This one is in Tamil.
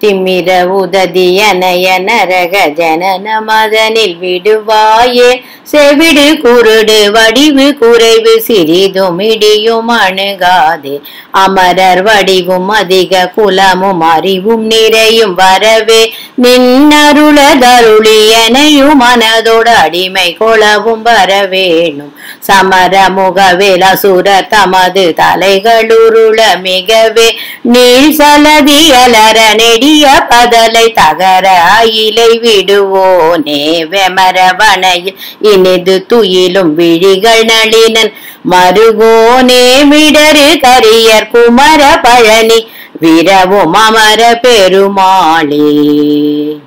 திமிர உததியனய நரக ஜனன மதனில் விடுவாயே செவிடு குருடு வடிவு குறைவு சிறிதும் இடியும் அணுகாதே அமரர் வடிவும் அதிக குலமும் அறிவும் நிறையும் வரவே நின்னருளதருளி எனையும் மனதோடு அடிமை கொளவும் வரவேணும் சமர முகவேல் அசுர தமது தலைகளுருள மிகவே நீள் சலதி அலர நெடிய பதலை தகர அயிலை விடுவோனே வெமரவனையில் இனிது துயிலும் விழிகள் நளினன் மருகோனே மிடரு கரியர் குமர பழனி விரவும் அமர பெருமாளே